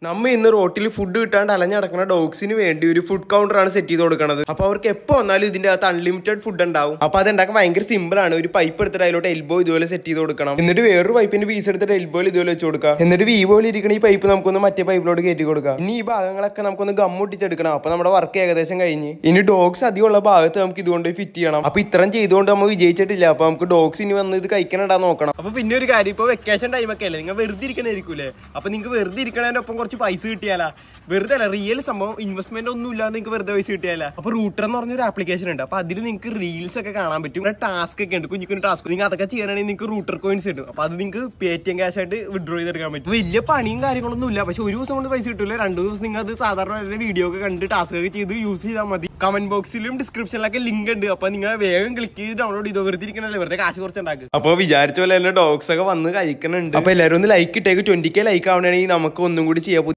നമ്മ ഇന്ന് റോട്ടിൽ ഫുഡ് കിട്ടാണ്ട് അലഞ്ഞടക്കുന്ന ഡോഗ്സിന് വേണ്ടി ഒരു ഫുഡ് കൗണ്ടർ ആണ് സെറ്റ് ചെയ്ത് കൊടുക്കുന്നത് അപ്പൊ അവർക്ക് എപ്പോ വന്നാലും ഇതിന്റെ അകത്ത് അൺലിമിറ്റഡ് ഫുഡ് ഉണ്ടാവും അപ്പൊ അത് ഉണ്ടാക്കാൻ ഭയങ്കര സിമ്പിൾ ആണ് ഒരു പൈപ്പ് എടുത്തിട്ട് അതിലോട്ട് എൽബോ ഇതുപോലെ സെറ്റ് ചെയ്ത് കൊടുക്കണം എന്നിട്ട് വേറൊരു പൈപ്പിന്റെ പീസ് എടുത്തിട്ട് എൽബോയിൽ ഇതുപോലെ വെച്ച് കൊടുക്കാം എന്നിട്ട് വിവോയിൽ ഇരിക്കുന്ന ഈ പൈപ്പ് നമുക്കൊന്ന് മറ്റേ പൈപ്പിലോട്ട് കയറ്റി കൊടുക്കാം ഇനി ഈ ഭാഗങ്ങളൊക്കെ നമുക്കൊന്ന് ഗമ്മൊട്ടിച്ചെടുക്കണം അപ്പൊ നമ്മുടെ വർക്ക് ഏകദേശം കഴിഞ്ഞ് ഇനി ഡോഗ്സ് അധികമുള്ള ഭാഗത്ത് നമുക്ക് ഇതുകൊണ്ട് ഫിറ്റ് ചെയ്യണം അപ്പൊ ഇത്രയും ചെയ്തുകൊണ്ട് നമ്മൾ വിജയിച്ചിട്ടില്ല അപ്പൊ നമുക്ക് ഡോഗ്സ് ഇനി വന്ന് ഇത് കഴിക്കണടാ നോക്കണം അപ്പൊ പിന്നെ ഒരു കാര്യം ഇപ്പൊ വെക്കേഷൻ ടൈമൊക്കെ അല്ലേ നിങ്ങൾ വെറുതെ ഇരിക്കണായിരിക്കൂലേ അപ്പൊ നിങ്ങൾക്ക് വെറുതെ ഇരിക്കണതിന്റെ ഒപ്പം കുറച്ച് പൈസ കിട്ടിയാലാ വെറുതെ അല്ല റിയൽ സംഭവം ഇൻവെസ്റ്റ്മെന്റ് ഒന്നും ഇല്ലാതെ നിങ്ങൾക്ക് വെറുതെ പൈസ കിട്ടിയാല അപ്പൊ റൂട്ടർ എന്ന് പറഞ്ഞൊരു ആപ്ലിക്കേഷൻ ഉണ്ട് അപ്പൊ അതിൽ നിങ്ങൾക്ക് റീൽസ് ഒക്കെ കാണാൻ പറ്റും ടാസ്ക് ഒക്കെ ഉണ്ട് കുഞ്ഞു കുഞ്ഞു ടാസ്ക് നിങ്ങൾ അതൊക്കെ ചെയ്യണമെങ്കിൽ നിങ്ങൾക്ക് റൂട്ടർ കോയിൻസ് കിട്ടും അപ്പൊ അത് നിങ്ങൾക്ക് പേ ടി എം ക്യാഷ് ആയിട്ട് വിഡ്രോ ചെയ്തെടുക്കാൻ പറ്റും വലിയ പണിയും കാര്യങ്ങളൊന്നും ഇല്ല പക്ഷെ ഒരു ദിവസം കൊണ്ട് പൈസ കിട്ടില്ല രണ്ടു ദിവസം നിങ്ങൾ അത് സാധാരണ വീഡിയോ ഒക്കെ കണ്ട് ടാസ്ക് ഒക്കെ ചെയ്ത് യൂസ് ചെയ്താൽ മതി കമന്റ് ബോക്സിലും ഡിസ്ക്രിപ്ഷനിലൊക്കെ ലിങ്ക് ഉണ്ട് അപ്പൊ നിങ്ങൾ വേഗം ക്ലിക്ക് ചെയ്ത് ഡൗൺലോഡ് ചെയ്തോ വെറുതെ ഇരിക്കണല്ലേ വെറുതെ കാശ് കുറച്ച് ഉണ്ടാക്കുക അപ്പൊ വിചാരിച്ച പോലെ തന്നെ ഡോഗ്സ് ഒക്കെ വന്ന് കഴിക്കുന്നുണ്ട് അപ്പൊ എല്ലാവരും ഒന്ന് ലൈക്ക് ഇട്ടേക്ക് ട്വന്റി കെ ലൈക്ക് ആവണമെങ്കിൽ നമുക്ക് ഒന്നും കൂടി ചെയ്യാം